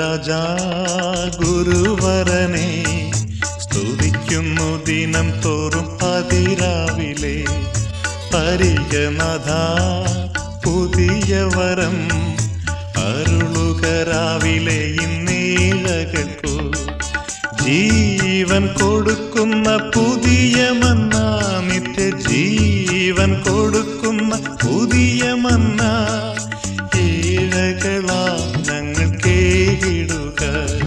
രാജാ ഗുരുവരനെ സ്തുതിക്കുന്നു ദിനം തോറും അതിരാവിലെ പരിഗണത പുതിയ വരം അരുളുകരാവിലെ ഇന്നേഴകൾക്കു ജീവൻ കൊടുക്കുന്ന പുതിയ മന്ന നിത്യ ജീവൻ കൊടുക്കുന്ന പുതിയ മന്ന ഏഴകളാ ഞങ്ങൾ കേടുക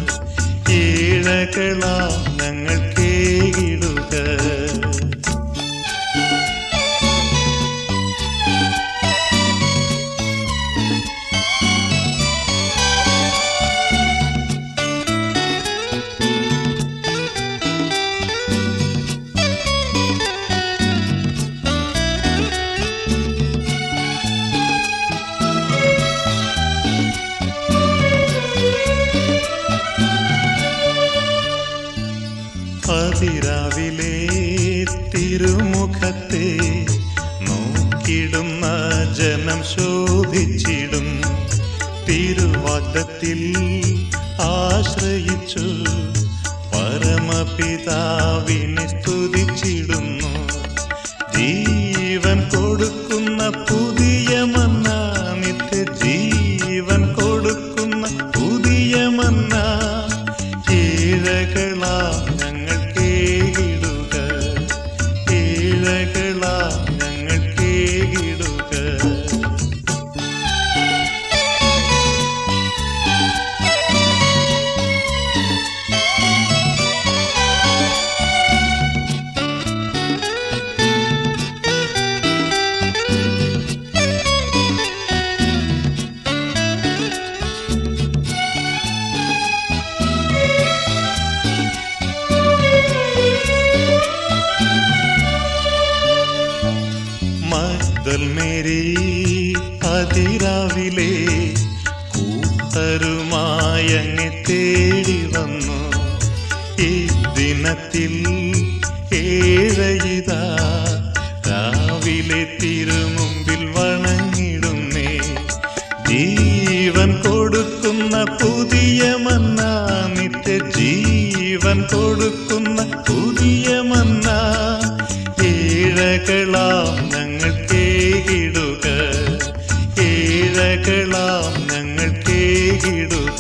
ഏഴകളാ ഞങ്ങൾ കേടുക അതിരാവിലെ തിരുമുഖത്തെ നോക്കിടുന്ന ജനം ശോഭിച്ചിടും തിരുവാദത്തിൽ ആശ്രയിച്ചു പരമപിതാവിനെ സ്തുതിച്ചിടുന്നു ജീവൻ കൊടുക്കുന്ന പുതിയ മന്ന നിത്യ ജീവൻ കൊടുക്കുന്ന പുതിയ മന്ന ഏഴകളാ ഞങ്ങൾ കേടുക ഏഴകളാ ഞങ്ങൾ കേടുക മഗ്ദൽ മേരി അതിരാവിലെ കൂട്ടരുമായി അങ്ങെ തേടി വന്നു ഈ ദിനത്തിൽ ഏഴയിതാ രാവിലെ തിരുമുമ്പിൽ വണങ്ങിടുന്നേ ജീവൻ കൊടുക്കുന്ന പുതിയ മന്ന നിത്യ ജീവൻ കൊടുക്കുന്ന പുതിയ മന്ന ഏഴകളാം ഞങ്ങൾ കേടുക ഏഴകളാം ഞങ്ങൾ കേടുക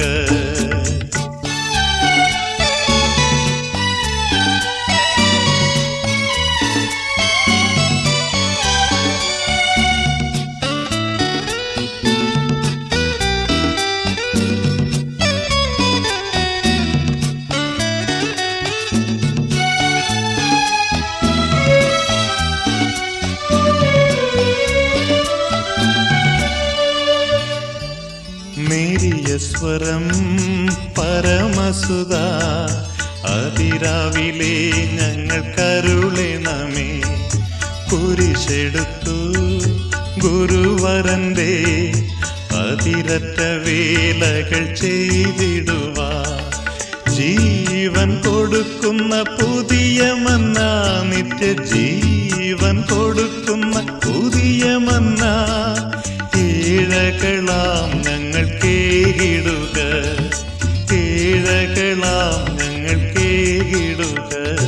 നേരിയ സ്വരം പരമസുത അതിരാവിലെ ഞങ്ങൾ കരുളണമേ കുരിശെടുത്തു ഗുരുവരന്റെ അതിരറ്റ വേലകൾ ചെയ്തിടുവാ ജീവൻ കൊടുക്കുന്ന പുതിയ മന്ന നിത്യ ജീവൻ കൊടുക്കുന്ന പുതിയ മന്ന ഏഴകളാം ഞങ്ങൾ കേടുക ഏഴകളാം ഞങ്ങൾ കേടുക